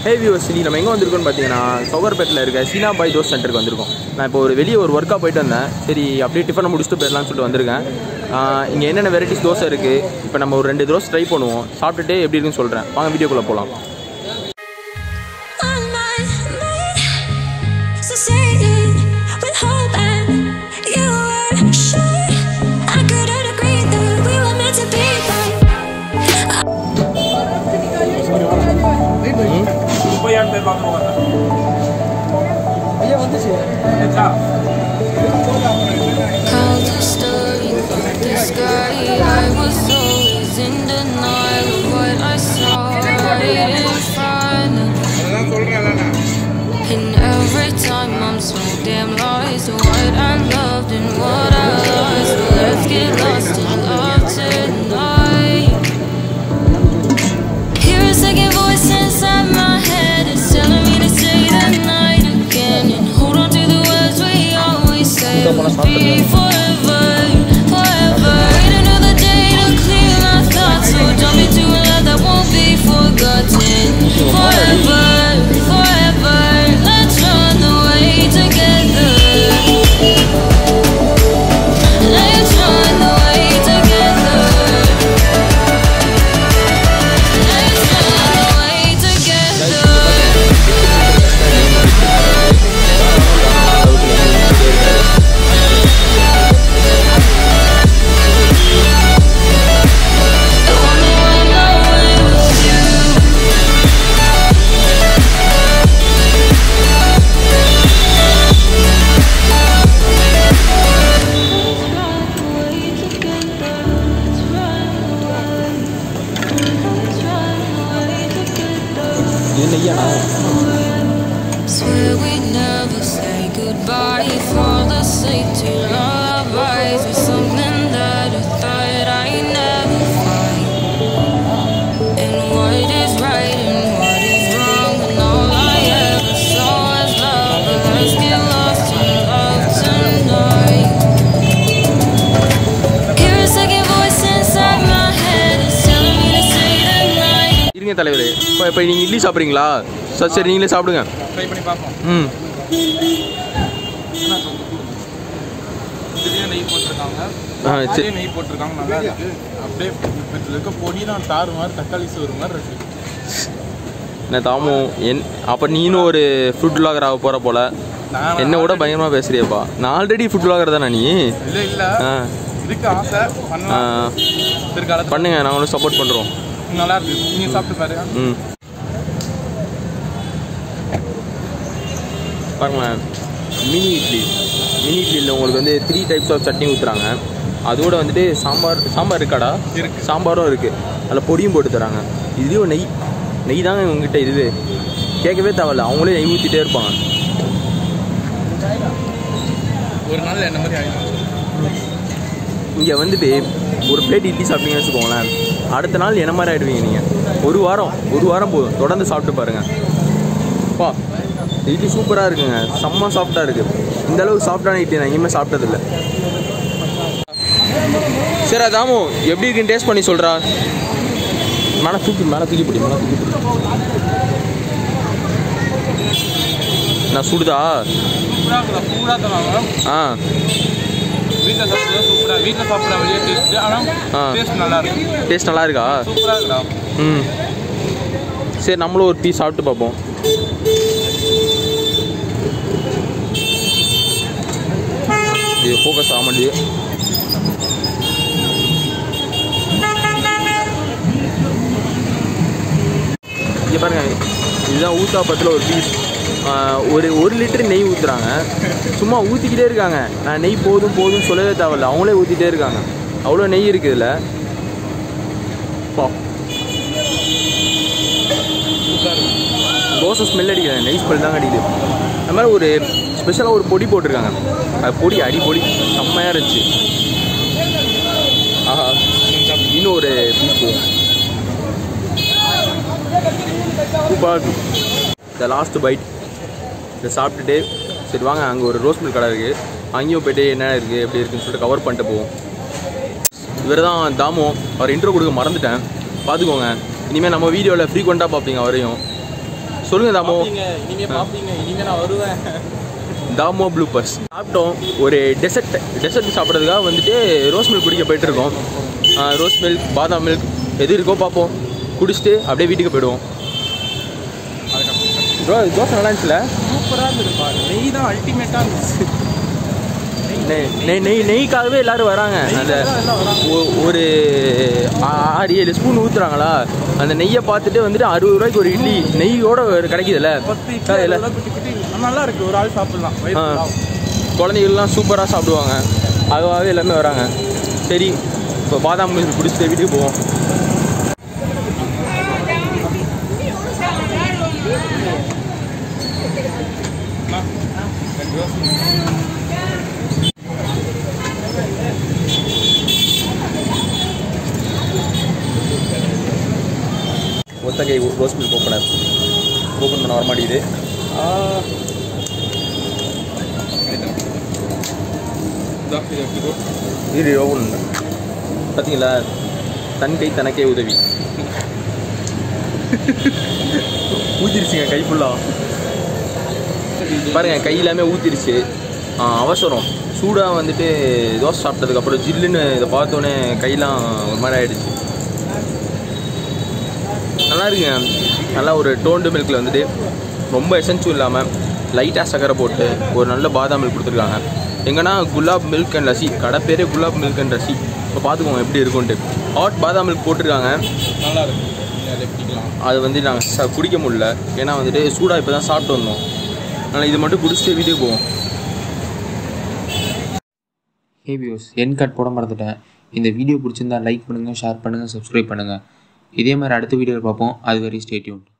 ஹே viewers இன்னைக்கு நம்ம எங்கே வந்திருக்கோம்னு பார்த்தீங்கன்னா சௌகர்பேட்டில் இருக்க சீனா பாய் தோஸ் சென்டருக்கு வந்திருக்கோம் நான் இப்போ ஒரு வெளியே ஒரு ஒர்க்காக போயிட்டு வந்தேன் சரி அப்படியே டிஃபனை முடிச்சுட்டு போயிடலாம்னு சொல்லிட்டு வந்திருக்கேன் இங்கே என்னென்ன வெரைட்டிஸ் தோசை இருக்குது இப்போ நம்ம ஒரு ரெண்டு தோசை ட்ரை பண்ணுவோம் சாப்பிட்டுட்டு எப்படி இருக்குன்னு சொல்கிறேன் வாங்க வீடியோக்குள்ளே போகலாம் On my mind, succeeded with hope and you were sure I couldn't agree that we were meant to be, but Called the story of the sky. I was always in denial of what I saw right in front of me. And every time I'm so damn lost to what I loved and what I lost. But let's get lost in love tonight. Hear a second voice inside my head. It's telling me to say the night again and hold on to the words we always say. It would be forever, forever. Wait another day to clear my thoughts. So jump into a love that won't be forgotten. Forever, forever. Let's run away together. Let's run away together. Let's run away together. I wanna run away with you. Let's run away together. Let's run away. Let's run away together. இது நெய்யாண்ணா Swear we'd never say goodbye for the sake to lullabies with something that I thought I'd never find. And what is right and what is wrong, and all I ever saw was love. But let's get lost in love tonight. Hear a second voice inside my head, it's telling me to say the night. இருங்க தலைவர் இப்போ இப்போ நீங்கள் இட்லி சாப்பிட்றீங்களா சரி சரி நீங்களே சாப்பிடுங்க ட்ரை பண்ணி பார்ப்போம் ம் இதுலேயும் நெய் போட்டிருக்காங்க ஆ, சரி. அதுலேயும் நெய் போட்டிருக்காங்க நல்லா இருக்கு அப்படியே இதில் இருக்க பொடியெல்லாம் தாறு மாதிரி தக்காளி சோறு மாதிரி இருக்கு என்ன தாமு என் அப்போ நீனும் ஒரு ஃபுட் vlogger ஆக போகிற போல நான் என்ன விட பயங்கரமாக பேசுறியப்பா நான் ஆல்ரெடி ஃபுட் vlogger தானே நீ இல்லை இல்லை ஆ இருக்கு ஆசை ஆ, பண்ணலாம் பிற்காலத்தில் பண்ணுங்க நாங்களும் சப்போர்ட் பண்ணுறோம் நல்லா இருக்கு நீங்கள் சாப்பிட்டு பாரு ம் பாருங்களேன் மினி இட்லி மினி இட்லியில் உங்களுக்கு வந்து த்ரீ டைப்ஸ் ஆஃப் சட்னி ஊற்றுறாங்க அதோட வந்துட்டு சாம்பார் சாம்பார் இருக்காடா இருக்கு. சாம்பாரும் இருக்குது அதில் பொடியும் போட்டு தராங்க இதுலேயும் நெய் நெய் தாங்க இவங்ககிட்ட இதுவே கேட்கவே தேவையில்ல அவங்களே நெய் ஊற்றிட்டே இருப்பாங்க ஒரு நாள் என்ன மாதிரி ஆகிடும் இங்கே வந்துட்டு ஒரு பிளேட் இட்லி சாப்பிட்டீங்கன்னு வச்சுக்கோங்களேன் அடுத்த நாள் என்ன மாதிரி ஆகிடுவீங்க நீங்கள் ஒரு வாரம் ஒரு வாரம் போதும் தொடர்ந்து சாப்பிட்டு பாருங்கள் பா இட்லி சூப்பராக இருக்குங்க செம்ம சாஃப்டாக இருக்குது இந்த அளவுக்கு சாஃப்டான இட்லி நான் எங்கேயுமே சாப்பிட்டதில்ல சரி தாமு எப்படி இருக்குன்னு டேஸ்ட் பண்ணி சொல்கிறா மேலே தூக்கி மேலே தூக்கி பிடி மேலே தூக்கி பிடி நான் சுடுதா சூப்பராக சூடாக தருவாங்க ஆ வீட்டில் சாப்பிட்றது சூப்பராக வீட்டில் சாப்பிட்ற வெளியே டேஸ்ட்டு ஆ. ஆனால் டேஸ்ட் நல்லா இருக்கு டேஸ்ட் நல்லா இருக்கா சூப்பராக இருக்குடா ம் சரி நம்மளும் ஒரு பீஸ் சாப்பிட்டு பார்ப்போம் இது ஃபோக்கஸ் ஆக மாட்டேது இங்கே பாருங்க இதுதான் ஊத்தாப்பத்தில் ஒரு பீஸ் ஒரு ஒரு லிட்டர் நெய் ஊற்றுறாங்க சும்மா ஊற்றிக்கிட்டே இருக்காங்க நான் நெய் போதும் போதும் சொல்லவே தேவையில்ல அவங்களே ஊற்றிட்டே இருக்காங்க அவ்வளோ நெய் இருக்குது இதில் பா தோசை ஸ்மெல் அடிக்குது நெய் ஸ்மெல் தாங்க அடிக்குது அது மாதிரி ஒரு ஸ்பெஷலாக ஒரு பொடி போட்டிருக்காங்க அது பொடி அடி பொடி செம்மையாக இருந்துச்சு ஆஹா இன்னும் ஒரு பீஸ் போகும் சூப்பராக இருக்கு இந்த லாஸ்ட் பைட் இதை சாப்பிட்டுட்டு சரி வாங்க அங்கே ஒரு ரோஸ் மில்க் கடை இருக்குது அங்கேயும் போயிட்டு என்ன இருக்குது எப்படி இருக்குன்னு சொல்லிட்டு கவர் பண்ணிட்டு போவோம் இவர் தான் தாமு அவர் இன்ட்ரோ கொடுக்க மறந்துட்டேன் பார்த்துக்கோங்க இனிமேல் நம்ம வீடியோவில் ஃப்ரீக்வெண்ட்டாக பார்ப்பீங்க அவரையும் சொல்லுங்க தாமோ பாப்பீங்க இனிமே பாப்பீங்க இனிமே நான் வருவேன் தாமோ ப்ளூப்பர்ஸ் சாப்பிட்டோம் ஒரு டெசர்ட் டெசர்ட் சாப்பிட்றதுக்காக வந்துட்டு ரோஸ் மில்க் குடிக்க போயிட்டு இருக்கோம் ரோஸ் மில்க் பாதாம் மில்க் எது இருக்கோ பார்ப்போம் குடிச்சிட்டு அப்படியே வீட்டுக்கு போயிடுவோம் ப்ரோ தோசை நல்லா இருந்துச்சுல சூப்பராக இருந்துருப்பா நெய் தான் அல்டிமேட்டாக இருந்துச்சு நெய் நெய் நெய் நெய்க்காகவே எல்லாரும் வராங்க அந்த ஒ- ஒரு ஆ- ஆறு ஏழு ஸ்பூன் ஊற்றுறாங்களா அந்த நெய்யை பார்த்துட்டு வந்துட்டு அறுபது ரூபாய்க்கு ஒரு இட்லி நெய்யோட ஒரு கிடைக்குதுல்ல பத்து ஆ, இட்லி இல்ல. அதெல்லாம் குட்டி குட்டி நல்லா இருக்கு ஒரு ஆள் சாப்பிடலாம் வயிறு ஆ. full ஆகும். குழந்தைகள்லாம் சூப்பராக சாப்பிடுவாங்க அதுவாகவே எல்லாமே வராங்க சரி இப்போ பாதாம் மில்க் குடிச்சிட்டு வீட்டுக்கு போவோம் ரெண்டு ரோஸ் ஒத்த கை ரோஸ் மில்க் ஓப்பனர் ஓப்பன் பண்ண வர மாட்டேங்குது இது ஓப்பன் பார்த்தீங்களா தன் கை தனக்கே உதவி ஊத்திருச்சுங்க கை ஃபுல்லாக பாருங்க கை எல்லாமே ஊத்திருச்சு ஆ, அவசரம் சூடாக வந்துட்டு தோசை சாப்பிட்டதுக்கப்புறம் ஜில்லுன்னு இதை பார்த்தோன்னே கையெல்லாம் ஒரு மாதிரி ஆயிடுச்சு நல்லா இருக்குங்க நல்லா ஒரு டோண்டு மில்கில் வந்துட்டு ரொம்ப எசன்ஸும் இல்லாமல் லைட்டாக சக்கரை போட்டு ஒரு நல்ல பாதாம் மில்க் கொடுத்துருக்காங்க எங்கன்னா குலாப் மில்க் அண்ட் லசி கடை பேரே குலாப் மில்க் அண்ட் லசி இப்போ பார்த்துக்கோங்க எப்படி இருக்கும்ன்ட்டு ஹாட் பாதாம் மில்க் போட்டிருக்காங்க நல்லா இருக்கு நீங்க அதை குடிக்கலாம் அது வந்து நாங்கள் ச குடிக்க முடியல ஏன்னா வந்துட்டு சூடாக இப்போ தான் சாப்பிட்டு வந்தோம் அதனால் இது மட்டும் குடிச்சிட்டு வீட்டுக்கு போவோம் ஹே வியூஸ் என் கட் போட மறந்துட்டேன் இந்த வீடியோ பிடிச்சிருந்தா லைக் பண்ணுங்கள் ஷேர் பண்ணுங்கள் சப்ஸ்கிரைப் பண்ணுங்கள் இதே மாதிரி அடுத்த வீடியோவில் பார்ப்போம் அது வரை ஸ்டேட்யூன்